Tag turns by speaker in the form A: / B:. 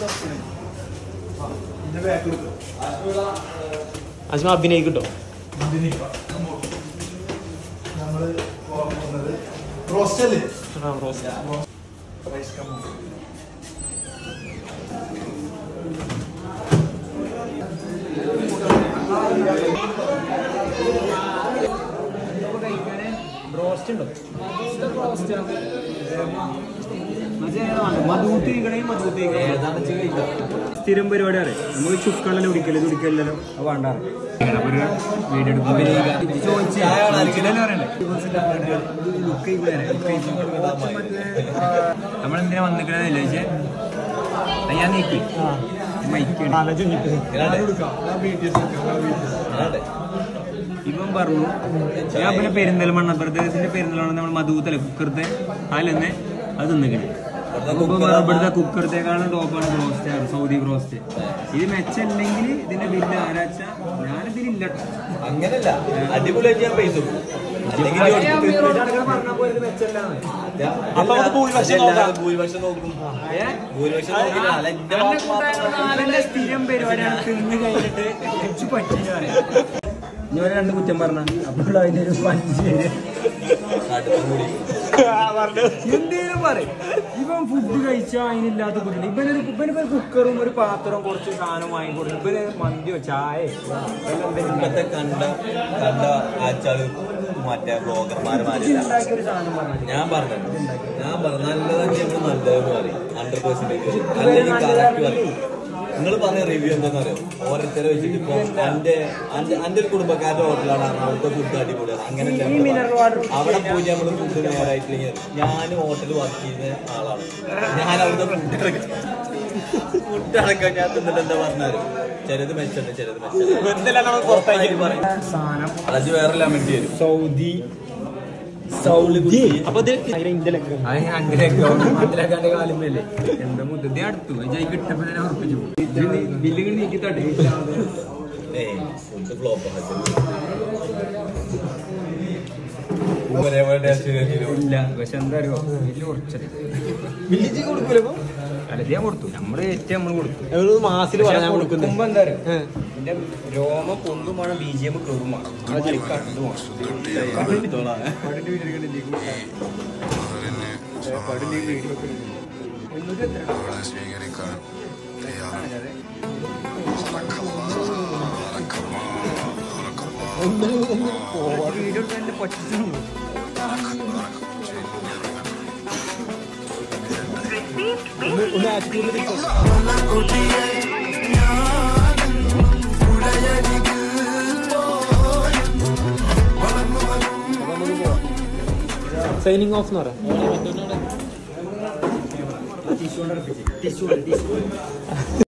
A: ഇതിന്റെ ബാക്കിൽ
B: അജ്മ അഭിനയിക്കട്ടോ
A: നമ്മള് പോകാൻ പോകുന്നത് റോസ്റ്റ് അല്ലേ
B: റോസ്
A: റൈസ് കമ്മ
B: റോസ്റ്റ് ഉണ്ടോ മധുത്തി മധുത്തി സ്ഥിരം പരിപാടി അറിയാം നമുക്ക് ചുക്കളെല്ലാം കുടിക്കല് കുടിക്കലല്ലോ അത് വേണ്ട അപ്പൊ ഒരു വീഡിയോ നമ്മളെന്തിനാ വന്നിക്കണെന്നില്ല പക്ഷേ ഞാൻ നീക്കി മൈക്ക് ഇവൻ പറഞ്ഞു ഞാൻ പിന്നെ പെരിന്തൽമണ്ണ പ്രദേശത്തിന്റെ പെരിന്തൽമണ്ണ നമ്മൾ മധുത്തല കുക്കറത്തെ അതിലെന്നെ അത് തിന്നിക്കണേ ഇവിടുത്തെ കുക്കറത്തേക്കാളും ടോപ്പാണ് ബ്രോസ്റ്റ് സൗദി ബ്രോസ്റ്റ് ഇത് മെച്ചല്ലെങ്കിൽ ഇതിന്റെ ബില്ല് ആരാച്ച ഞാനിതിലില്ല
C: അങ്ങനല്ല അടിപൊളിയായിട്ട് ഞാൻ പൈസ കൊടുക്കും. അല്ലെങ്കിൽ ഇനി കൊടുത്തിട്ട്
A: അപ്പൊ നമുക്ക് ഭൂരിപക്ഷം നോക്കാം.
C: എല്ലാവരും ഭൂരിപക്ഷം നോക്കും ഭൂരിപക്ഷം നോക്കില്ല അല്ല എന്റെ വാക്ക് മാത്രം
B: സ്ഥിരം പരിപാടിയാണ് തിന്ന് കഴിഞ്ഞിട്ട് എനിക്ക് പറ്റില്ല ഞാൻ രണ്ട് കുറ്റം പറഞ്ഞ അപ്പോൾ അതിന്റെ ഒരു പഞ്ച്
C: അടുത്തും കൂടി
B: എന്തേലും പറയും ഇവൻ ഫുഡ് കഴിച്ചാൽ അതിനില്ലാത്ത കുട്ടികൾ ഇവനൊരു ഇവനിപ്പോ കുക്കറും ഒരു പാത്രവും കുറച്ച് സാധനം വാങ്ങി കൊടുക്കും ഇവന് മന്തിയോ ചായ
C: ഇപ്പത്തെ കണ്ട കണ്ട ആച്ചാള് മറ്റേ ബ്ലോഗർമാര് മാറില്ല
B: ഉണ്ടാക്കിയൊരു സാധനം പറഞ്ഞു
C: ഞാൻ പറഞ്ഞു ഞാൻ പറഞ്ഞു നല്ലതൊക്കെയാണ് നല്ലതെന്ന് പറയും ഹൺഡ്രഡ് പെർസെന്റേജ് അല്ലെങ്കിൽ കറക്റ്റ് പറയും നിങ്ങൾ പറഞ്ഞ റിവ്യൂ എന്താണെന്ന് അറിയോ ഓരോരുത്തരെ വെച്ചിട്ട് ഇപ്പൊ എന്റെ എന്റെ എന്റെ ഒരു കുടുംബക്കാരുടെ ഹോട്ടലാണ് അവിടുത്തെ ഫുഡ് അടിപൊളിയാണ് അങ്ങനെ അവിടെ പോയി നമ്മൾ ഫുഡ് നേരായിട്ടില്ലെങ്കിൽ ഞാൻ ഹോട്ടൽ വർക്ക് ചെയ്യുന്ന ആളാണ് ഞാൻ അവിടുത്തെ ഫുഡ് ഫുഡ് അടക്കം ഞാൻ തിന്നിട്ട് എന്താ പറഞ്ഞാലും ചിലത് മെച്ചുണ്ട് ചിലത് മെച്ചുണ്ട് പറയും
B: സാധനം
C: അത് വേറെ ലെമൻറ്റി വരും
B: സൗദി
C: സൗളി
B: അപ്പൊ അതിലാക്കാണ്ട് കാലുമല്ലേ എന്താ മുദ്ദ അടുത്തു ജയ് കിട്ടപ്പോ തന്നെ ഉറപ്പിച്ചു ബില്ല് നീക്കി തട്ടി
C: ഏയ് ഫുഡ് ഫ്ലോപ്പ് ഒരേപോലെ ടേസ്റ്റ്
B: ഇല്ല പക്ഷെ എന്താ അറിയോ ബില്ല് കുറച്ചത്
A: വില്ലേജ് കൊടുക്കൂലോ
B: അല്ല ഇത് ഞാൻ കൊടുത്തു നമ്മള് ഏറ്റവും നമ്മൾ കൊടുത്തു
A: മാസത്തിൽ
B: പക്ഷെ കൊടുക്കുമ്പോ എന്താ അറിയോ എന്റെ രോമം പൊന്തും വേണം ബി ജി എം കയറും വേണം അത് കണ്ടും വേണം വീഡിയോ എന്റെ പറ്റുന്നു സൈനിങ് ഓഫ് എന്ന് പറയാം ടിഷ്യൂ ടിഷ്യൂ